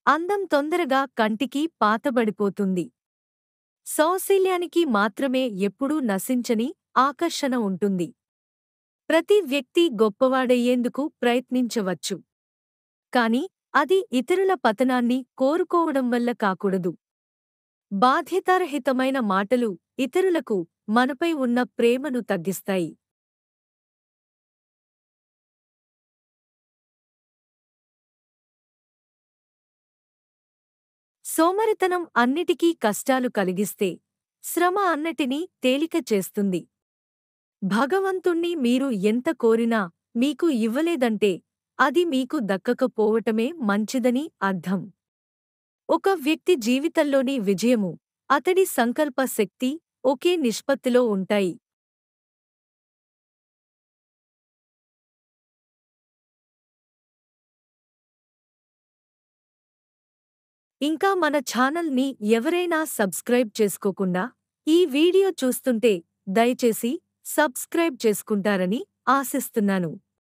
అందం తొందరగా కంటికి పాతబడిపోతుంది సౌశీల్యానికి మాత్రమే ఎప్పుడూ నశించని ఆకర్షణ ఉంటుంది ప్రతి వ్యక్తి గొప్పవాడయ్యేందుకు ప్రయత్నించవచ్చు కాని అది ఇతరుల పతనాన్ని కోరుకోవడం వల్ల కాకూడదు బాధ్యతారహితమైన మాటలు ఇతరులకు మనపై ఉన్న ప్రేమను తగ్గిస్తాయి సోమరితనం అన్నిటికీ కష్టాలు కలిగిస్తే శ్రమ అన్నటినీ తేలిక చేస్తుంది భగవంతుణ్ణి మీరు ఎంత కోరినా మీకు ఇవ్వలేదంటే అది మీకు దక్కకపోవటమే మంచిదని అర్థం ఒక వ్యక్తి జీవితంలోని విజయము అతడి సంకల్ప శక్తి ఒకే నిష్పత్తిలో ఉంటాయి ఇంకా మన ఛానల్ని ఎవరైనా సబ్స్క్రైబ్ చేసుకోకుండా ఈ వీడియో చూస్తుంటే దయచేసి సబ్స్క్రైబ్ చేసుకుంటారని ఆశిస్తున్నాను